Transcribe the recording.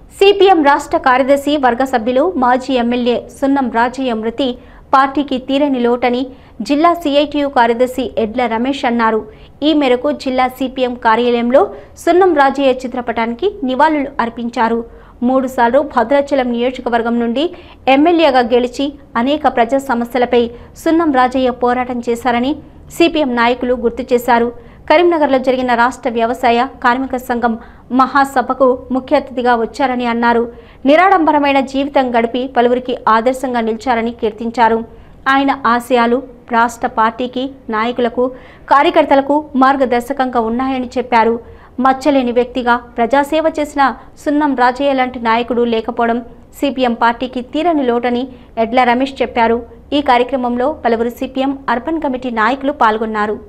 CPM రాష్ట్ర కార్యదర్శి వర్గ సభ్యులు మాజీ ఎమ్మెల్యే సున్నం రాజయ్య మృతి పార్టీకి తీరని లోటని జిల్లా సిఐటియు కార్యదర్శి ఎడ్ల రమేష్ అన్నారు ఈ మేరకు జిల్లా సిపిఎం కార్యాలయంలో సున్నం రాజయ్య చిత్రపటానికి నివాళులు అర్పించారు మూడుసార్లు భద్రాచలం నియోజకవర్గం నుండి ఎమ్మెల్యేగా గెలిచి అనేక ప్రజా సమస్యలపై సున్నం రాజయ్య పోరాటం చేశారని సిపిఎం నాయకులు గుర్తు చేశారు కరీంనగర్లో జరిగిన రాష్ట్ర వ్యవసాయ కార్మిక సంఘం మహాసభకు ముఖ్య అతిథిగా వచ్చారని అన్నారు నిరాడంబరమైన జీవితం గడిపి పలువురికి ఆదర్శంగా నిలిచారని కీర్తించారు ఆయన ఆశయాలు రాష్ట్ర పార్టీకి నాయకులకు కార్యకర్తలకు మార్గదర్శకంగా ఉన్నాయని చెప్పారు మచ్చలేని వ్యక్తిగా ప్రజాసేవ చేసిన సున్నం రాజయ్య లాంటి నాయకుడు లేకపోవడం సిపిఎం పార్టీకి తీరని లోటని ఎడ్ల రమేష్ చెప్పారు ఈ కార్యక్రమంలో పలువురు సిపిఎం అర్బన్ కమిటీ నాయకులు పాల్గొన్నారు